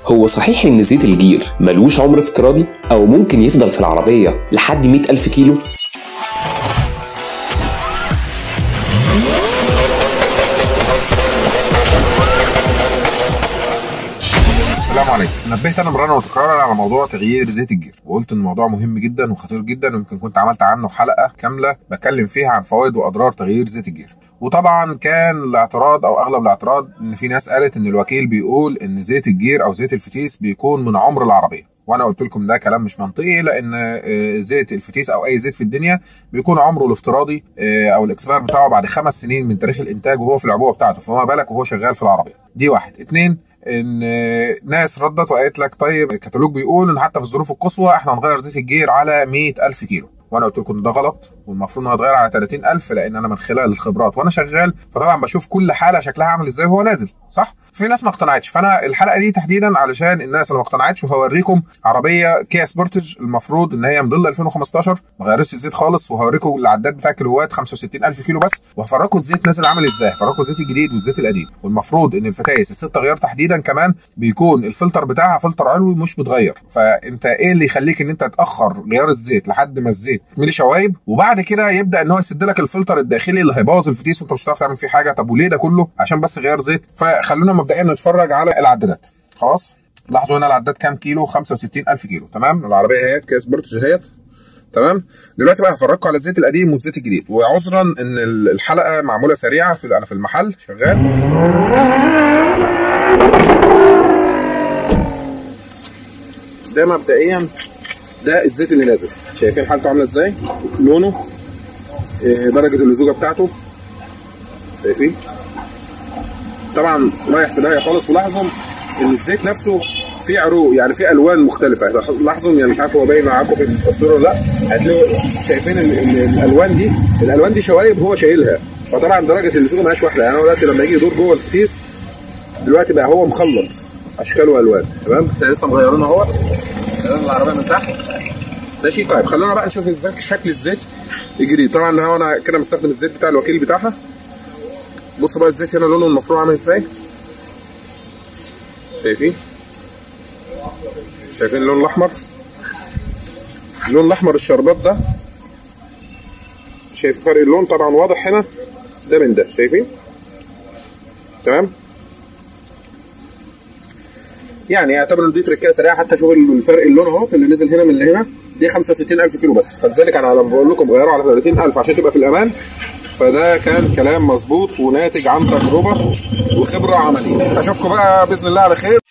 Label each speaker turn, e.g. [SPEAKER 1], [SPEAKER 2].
[SPEAKER 1] هو صحيح إن زيت الجير ملوش عمر افتراضي أو ممكن يفضل في العربية لحد 100 ألف كيلو؟
[SPEAKER 2] السلام عليكم نبهت انا مرارا وتكرارا على موضوع تغيير زيت الجير وقلت ان الموضوع مهم جدا وخطير جدا ويمكن كنت عملت عنه حلقه كامله بتكلم فيها عن فوائد واضرار تغيير زيت الجير وطبعا كان الاعتراض او اغلب الاعتراض ان في ناس قالت ان الوكيل بيقول ان زيت الجير او زيت الفتيس بيكون من عمر العربيه وانا قلت لكم ده كلام مش منطقي لان آه، زيت الفتيس او اي زيت في الدنيا بيكون عمره الافتراضي آه، او الاكسبير بتاعه بعد خمس سنين من تاريخ الانتاج وهو في العبوه بتاعته فما بالك وهو شغال في العربيه دي واحد اتنين ان ناس ردت وقالت لك طيب الكتالوج بيقول ان حتى في الظروف القصوى احنا هنغير زيت الجير على 100000 كيلو وانا قلت لكم ده غلط والمفروض انه يتغير على 30000 لان انا من خلال الخبرات وانا شغال فطبعا بشوف كل حاله شكلها عامل ازاي وهو نازل صح في ناس ما اقتنعتش فانا الحلقه دي تحديدا علشان الناس اللي ما اقتنعتش وهوريكم عربيه كيا سبورتج المفروض ان هي موديل 2015 ما غيرتش الزيت خالص وهوريكم العداد بتاع كيلوات 65000 كيلو بس وهفرجكم الزيت نازل عامل ازاي هفرجكم الزيت الجديد والزيت القديم والمفروض ان الفتايس الست غيار تحديدا كمان بيكون الفلتر بتاعها فلتر علوي مش متغير فانت ايه اللي يخليك ان انت تاخر غيار الزيت لحد ما الزيت يتملي شوايب وبعد كده يبدا ان هو يسد لك الفلتر الداخلي اللي هيبوظ الفتيس وانت مش هتعرف تعمل فيه حاجه طب وليه ده كله عشان بس غيار زيت فخلونا مبدئيا نتفرج على العدادات خلاص لاحظوا هنا العداد كام كيلو 65000 كيلو تمام العربيه اهيت كيس بورتج اهيت تمام دلوقتي بقى هفرجكم على الزيت القديم والزيت الجديد وعذرا ان الحلقه معموله سريعه في انا في المحل شغال ده مبدئيا ده الزيت اللي نازل شايفين حالته عامله ازاي لونه إيه، درجه اللزوجه بتاعته شايفين طبعا رايح في داهيه خالص ولاحظوا ان الزيت نفسه فيه عروق يعني فيه الوان مختلفه لاحظوا يعني مش عارف هو باين معاكم في التصوير ولا لا هتلاقوا شايفين ال ال الالوان دي الالوان دي شوايب هو شايلها فطبعا درجه اللزوجه مالهاش واحده يعني هو دلوقتي لما يجي يدور جوه الفتيس دلوقتي بقى هو مخلط اشكال والوان تمام احنا لسه مغيرين اهو تمام العربيه من تحت ماشي طيب خلونا بقى نشوف ازاي شكل الزيت الجديد طبعا هو انا كده مستخدم الزيت بتاع الوكيل بتاعها بصوا بقى الزيت هنا لونه المفروض عامل ازاي شايفين شايفين اللون الاحمر اللون الاحمر الشربات ده شايف فرق اللون طبعا واضح هنا ده من ده شايفين تمام يعني اعتبر ان دي تركيه سريعه حتى شوف الفرق اللون اهو اللي نزل هنا من اللي هنا دي 65000 كيلو بس فلذلك انا لما بقول لكم غيروا على 30000 عشان تبقى في الامان فده كان كلام مظبوط وناتج عن تجربه وخبره عمليه اشوفكم بقى باذن الله على خير